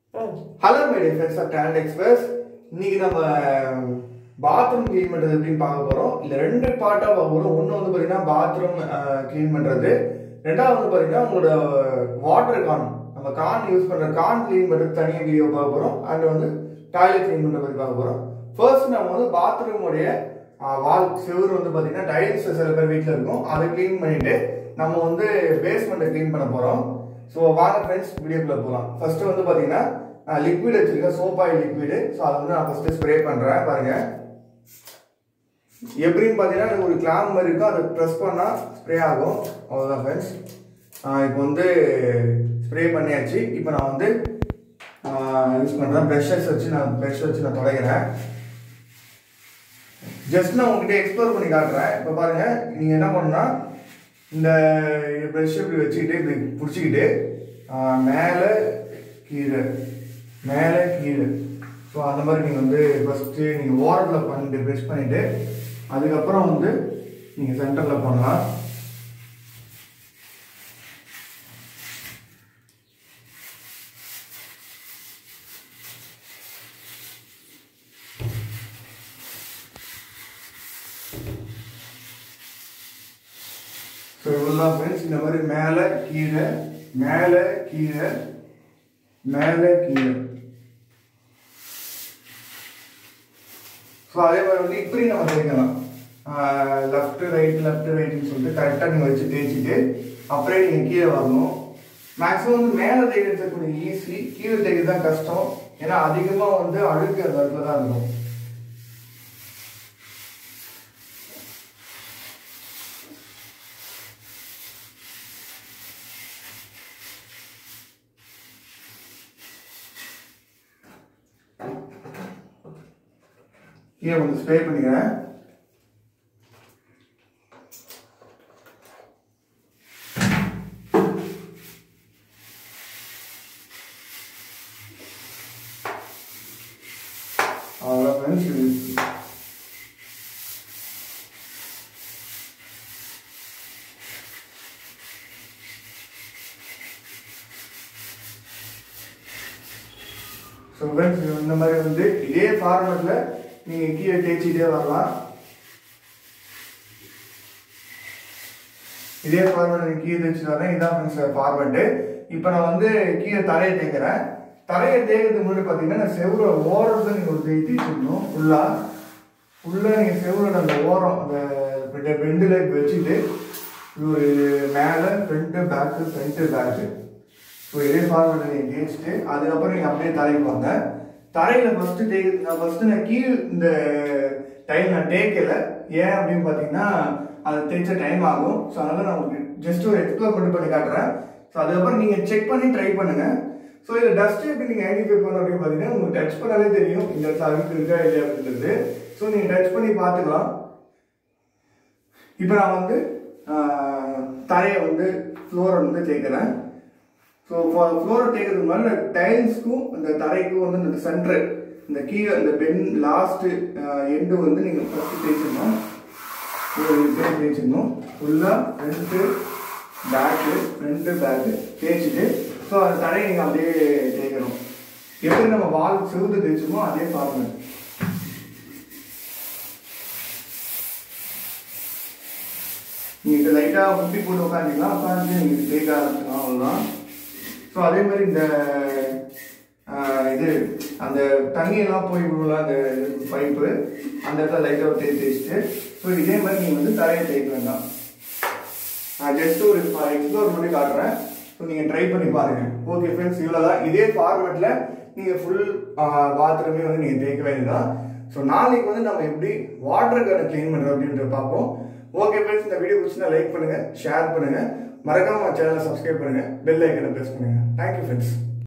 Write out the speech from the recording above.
hello my dear friends of talent express இன்னைக்கு நம்ம bathroom clean பண்ணுறது எப்படின்னு பார்க்க போகிறோம் இல்லை ரெண்டு பார்ட்டாக பார்க்க போகிறோம் ஒன்று வந்து பார்த்தீங்கன்னா பாத்ரூம் க்ளீன் பண்ணுறது ரெண்டாவது வந்து பார்த்தீங்கன்னா உங்களோட வாட்டர் கான் நம்ம கான் யூஸ் பண்ணுற கான் க்ளீன் பண்ணுறது தனியாக வீடியோ பார்க்க போகிறோம் அண்ட் வந்து டாய்லெட் க்ளீன் பண்ணுற பற்றி பார்க்க போகிறோம் ஃபர்ஸ்ட் நம்ம வந்து பாத்ரூமுடைய வால் செவுரு வந்து பார்த்தீங்கன்னா டைல்ஸ் சில பேர் வீட்டில் இருக்கும் அதை க்ளீன் பண்ணிட்டு நம்ம வந்து பேஸ்மெண்ட்டை க்ளீன் பண்ண போகிறோம் ஸோ வாங்க ஃப்ரெண்ட்ஸ் வீடியோக்குள்ளே போகலாம் ஃபர்ஸ்ட் வந்து பார்த்தீங்கன்னா லிக்விட் வச்சிருக்கேன் சோப் ஆயில் லிக்விடு ஸோ அதை வந்து நான் ஃபர்ஸ்ட் ஸ்ப்ரே பண்ணுறேன் பாருங்க எப்படின்னு பார்த்தீங்கன்னா எனக்கு ஒரு கிளாம் மாதிரி இருக்கும் அதை ப்ரெஸ் பண்ணால் ஸ்ப்ரே ஆகும் அவ்வளோதான் ஃப்ரெண்ட்ஸ் இப்போ வந்து ஸ்ப்ரே பண்ணியாச்சு இப்போ நான் வந்து யூஸ் பண்ணுறேன் ப்ரெஷஸ் வச்சு நான் ப்ரெஷ் வச்சு நான் தொடங்கிறேன் ஜஸ்ட் நான் உங்ககிட்ட எக்ஸ்ப்ளோர் பண்ணி காட்டுறேன் இப்போ பாருங்க நீங்கள் என்ன பண்ணா இந்த ப்ரெஷ் இப்படி வச்சுக்கிட்டு இப்படி பிடிச்சிக்கிட்டு மேலே கீழே மேலே கீழே ஸோ அந்த மாதிரி நீங்கள் வந்து ஃபஸ்ட்டு நீங்கள் ஓரத்தில் பண்ணிட்டு ப்ரெஷ் பண்ணிவிட்டு அதுக்கப்புறம் வந்து நீங்கள் சென்டரில் பண்ணலாம் ஸோ இவ்வளோ ஃப்ரெண்ட்ஸ் இந்த மாதிரி மேலே கீழே மேலே கீழே மேலே கீழே ஸோ அதே மாதிரி வந்து இப்படி நம்ம தேய்க்கலாம் லெஃப்ட் ரைட் லெஃப்ட் ரைட்னு சொல்லிட்டு கரெக்டாக நீங்கள் வச்சு தேய்ச்சிட்டு அப்படியே நீங்கள் கீழே வரணும் மேக்ஸிமம் வந்து மேலே தேய்க்கிறது கொஞ்சம் ஈஸி கீழே தேய்க்கிறது தான் கஷ்டம் ஏன்னா அதிகமாக வந்து அழுக்கு அந்த இடத்துல தான் இருக்கும் கீழே கொஞ்சம் ஸ்ப்ரே பண்ணிக்கிறேன் அவ்வளோ ஃப்ரெண்ட்ஸ் ஸோ ஃப்ரெண்ட்ஸ் இந்த மாதிரி வந்து இதே ஃபார்மேட்டில் நீங்கள் கீழே தேய்ச்சிட்டே வரலாம் இதே ஃபார்மேட் நீங்கள் கீழே தேய்ச்சி வரேன் இதான் ஃப்ரெண்ட்ஸ் ஃபார்மேட்டு இப்போ நான் வந்து கீழே தரையை தேய்க்கிறேன் தரையை தேய்க்கிறதுக்கு முன்னாடி பார்த்தீங்கன்னா நான் செவ்வளோ ஓரத்தில் நீங்கள் ஒரு தேய்ச்சி வச்சுக்கணும் ஃபுல்லாக ஃபுல்லாக நீங்கள் செவ்வளோட அந்த ஓரம் அந்த பெண்டில் இப்போ வச்சுட்டு ஒரு மேலே front back front back so இதே ஃபார்மேட்டை நீங்கள் தேய்ச்சிட்டு அதுக்கப்புறம் நீங்கள் அப்படியே தரைக்கு வாங்க தரையில் ஃபஸ்ட்டு டே நான் ஃபஸ்ட்டு நான் கீழ் இந்த டைம் நான் டேக்கல ஏன் அப்படின்னு பார்த்தீங்கன்னா அது தேய்ச்ச டைம் ஆகும் ஸோ அதனால் நான் உங்களுக்கு ஜஸ்ட் ஒரு எக்ஸ்ப்ளோர் மட்டும் பண்ணி காட்டுறேன் ஸோ அதுக்கப்புறம் நீங்கள் செக் பண்ணி ட்ரை பண்ணுங்கள் ஸோ இதில் டஸ்ட் எப்படி நீங்கள் ஐடென்டிஃபை பண்ணணும் அப்படின்னு பார்த்தீங்கன்னா உங்களுக்கு டச் பண்ணாலே தெரியும் இந்த இடத்துல அழுக்கு இருக்கா இல்லையா அப்படின்றது ஸோ நீங்கள் டச் பண்ணி பார்த்துக்கலாம் இப்போ நான் வந்து தரையை வந்து ஃப்ளோரை வந்து தேய்க்கிறேன் ஸோ ஃப்ளோரை தேய்க்கிறதுக்கு முன்னாடி டைல்ஸ்க்கும் இந்த தரைக்கும் வந்து இந்த சென்டர் இந்த கீழே இந்த பென் லாஸ்ட்டு எண்டு வந்து நீங்கள் ஃபஸ்ட்டு தேய்ச்சிடணும் பேர் தேய்ச்சிடணும் ஃபுல்லாக ஃப்ரண்ட்டு பேக்கு ஃப்ரண்ட்டு பேக்கு தேய்ச்சிட்டு ஸோ அந்த தரையை நீங்கள் அப்படியே தேய்க்கணும் எப்படி நம்ம வால் செவுத்து தேய்ச்சோமோ அதே ஃபார்மேட் நீங்கள் இதை லைட்டாக முட்டி போட்டு உட்காந்துக்கலாம் உட்காந்து நீங்கள் தேய்க்க ஆரம்பிச்சிக்கலாம் அவ்வளோதான் ஸோ அதே மாதிரி இந்த இது அந்த தண்ணியெல்லாம் போய் விழுலாம் அந்த பைப்பு அந்த இடத்துல லைட்டாக தேய்ச்சி தேய்ச்சிட்டு ஸோ இதே மாதிரி நீங்கள் வந்து தரையை தேய்க்க வேண்டாம் நான் ஜஸ்ட் ஒரு எக்ஸ்ப்ளோர் பண்ணி காட்டுறேன் ஸோ நீங்கள் ட்ரை பண்ணி பாருங்கள் ஓகே ஃப்ரெண்ட்ஸ் இவ்வளோ தான் இதே ஃபார்மேட்டில் நீங்கள் ஃபுல் பாத்ரூமே வந்து நீங்கள் தேய்க்க வேண்டியதான் ஸோ நாளைக்கு வந்து நம்ம எப்படி வாட்டர் கார்டை க்ளீன் பண்ணுறோம் அப்படின்றத பார்ப்போம் ஓகே ஃப்ரெண்ட்ஸ் இந்த வீடியோ பிடிச்சிருந்தா லைக் பண்ணுங்கள் ஷேர் பண்ணுங்கள் மறக்காம சேனலை சப்ஸ்கிரைப் பண்ணுங்கள் பெல் ஐக்கனை ப்ரெஸ் பண்ணுங்கள் தேங்க்யூ ஃப்ரெண்ட்ஸ்